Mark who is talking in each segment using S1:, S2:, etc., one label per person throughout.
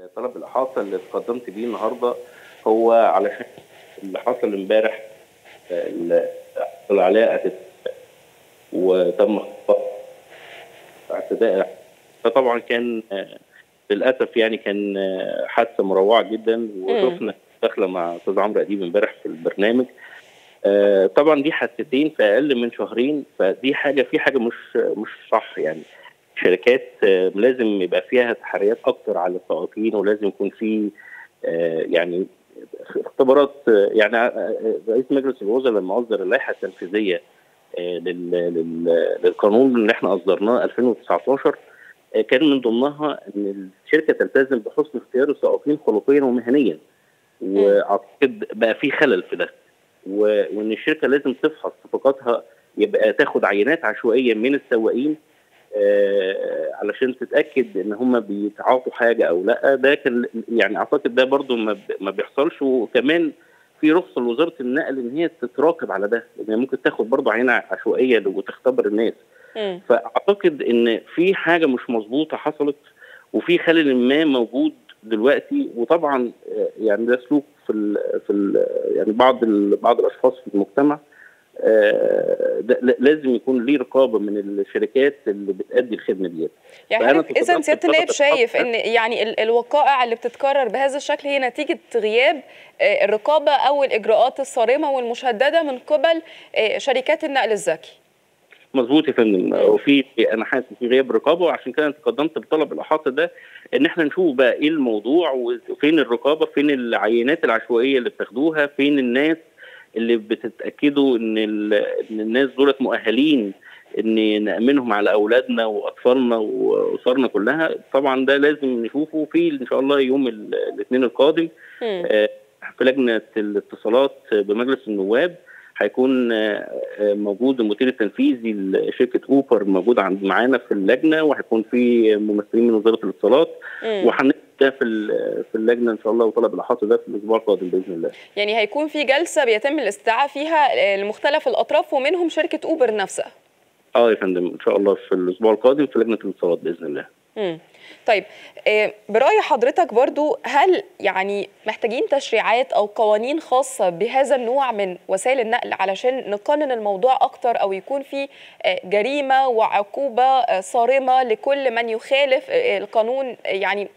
S1: طلب الإحاطة اللي اتقدمت بيه النهارده هو علشان اللي حصل امبارح اللي حصل عليه اعتداء وتم خطأ اعتداء فطبعا كان آه، للاسف يعني كان آه، حادثه مروعه جدا وشفنا داخله مع استاذ عمرو اديب امبارح في البرنامج آه، طبعا دي حادثتين في اقل من شهرين فدي حاجه في حاجه مش مش صح يعني شركات آه، لازم يبقى فيها تحريات اكتر على السائقين ولازم يكون في آه، يعني اختبارات آه، يعني آه، رئيس مجلس الوزراء لما اصدر اللائحه التنفيذيه آه، لل- لل- للقانون اللي احنا اصدرناه 2019 آه، كان من ضمنها ان الشركه تلتزم بحسن اختيار السائقين خلقيا ومهنيا واعتقد بقى في خلل في ده و- وان الشركه لازم تفحص صفقاتها يبقى تاخد عينات عشوائيه من السواقين آه، علشان تتاكد ان هم بيتعاطوا حاجه او لا ده كان يعني اعتقد ده برضو ما ب- ما بيحصلش وكمان في رخصه لوزاره النقل ان هي تتراقب على ده لان ممكن تاخد برضو عينه عشوائيه وتختبر الناس
S2: مم.
S1: فاعتقد ان في حاجه مش مظبوطه حصلت وفي خلل ما موجود دلوقتي وطبعا آه، يعني ده سلوك في ال في ال يعني بعض ال بعض الاشخاص في المجتمع آه، ده لا- لازم يكون ليه رقابه من الشركات اللي بتأدي الخدمه ديت
S2: يعني
S1: فأنا
S2: حضرتك اذا
S1: تقدمت
S2: سياده النائب
S1: بطلب
S2: شايف
S1: الحق.
S2: ان يعني ال- الوقائع اللي بتتكرر بهذا الشكل هي نتيجه غياب آه، الرقابه او الاجراءات الصارمه والمشدده من قبل آه، شركات النقل الذكي
S1: مظبوط يا فندم وفي انا حاسس في غياب رقابه وعشان كده انا تقدمت بطلب الاحاطه ده ان احنا نشوف بقى ايه الموضوع وفين الرقابه فين العينات العشوائيه اللي بتاخدوها فين الناس اللي بتتاكدوا ان ال- ان الناس دولت مؤهلين ان نامنهم على اولادنا واطفالنا واسرنا كلها طبعا ده لازم نشوفه في ان شاء الله يوم ال- الاثنين القادم
S2: مم.
S1: آه، في لجنه الاتصالات بمجلس النواب هيكون آه، آه، موجود المدير التنفيذي لشركه اوبر موجود عند معانا في اللجنه وهيكون في ممثلين من وزاره الاتصالات
S2: مم.
S1: وهنبدا في ال- في اللجنه ان شاء الله وطلب الاحاطه ده في الاسبوع القادم باذن الله.
S2: يعني هيكون في جلسه بيتم الاستدعاء فيها آه، لمختلف الاطراف ومنهم شركه اوبر نفسها
S1: اه يا فندم ان شاء الله في الاسبوع القادم في لجنه الاتصالات باذن الله.
S2: مم. طيب آه، برأي حضرتك برضو هل يعني محتاجين تشريعات أو قوانين خاصة بهذا النوع من وسائل النقل علشان نقنن الموضوع أكتر أو يكون في آه، جريمة وعقوبة آه، صارمة لكل من يخالف آه، القانون آه، يعني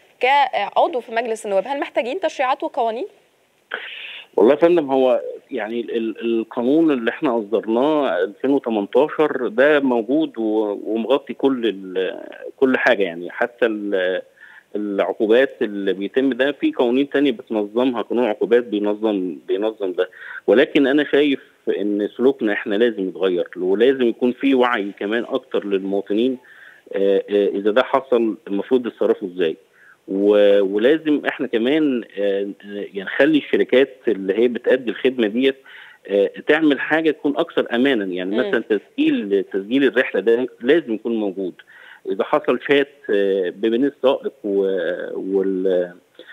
S2: كعضو في مجلس النواب هل محتاجين تشريعات وقوانين؟
S1: والله يا فندم هو يعني ال- ال- القانون اللي احنا اصدرناه 2018 ده موجود و- ومغطي كل ال- كل حاجه يعني حتى ال- العقوبات اللي بيتم ده في قوانين تانية بتنظمها قانون عقوبات بينظم بينظم ده ولكن انا شايف ان سلوكنا احنا لازم يتغير ولازم يكون في وعي كمان اكتر للمواطنين آه، آه، اذا ده حصل المفروض يتصرفوا ازاي و- ولازم احنا كمان آه، يعني نخلي الشركات اللي هي بتأدي الخدمه ديت آه، تعمل حاجه تكون اكثر امانا يعني
S2: مم.
S1: مثلا تسجيل تسجيل الرحله ده لازم يكون موجود اذا حصل شات آه، بين السائق و- وال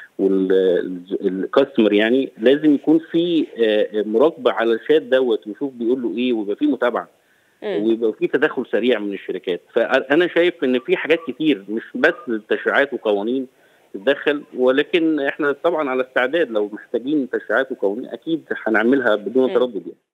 S1: والكاستمر يعني لازم يكون في آه، مراقبه على الشات دوت ويشوف بيقول له ايه ويبقى في متابعه
S2: مم.
S1: ويبقى في تدخل سريع من الشركات فانا شايف ان في حاجات كتير مش بس تشريعات وقوانين تتدخل ولكن احنا طبعا على استعداد لو محتاجين تشريعات وقوانين اكيد هنعملها بدون
S2: مم.
S1: تردد يعني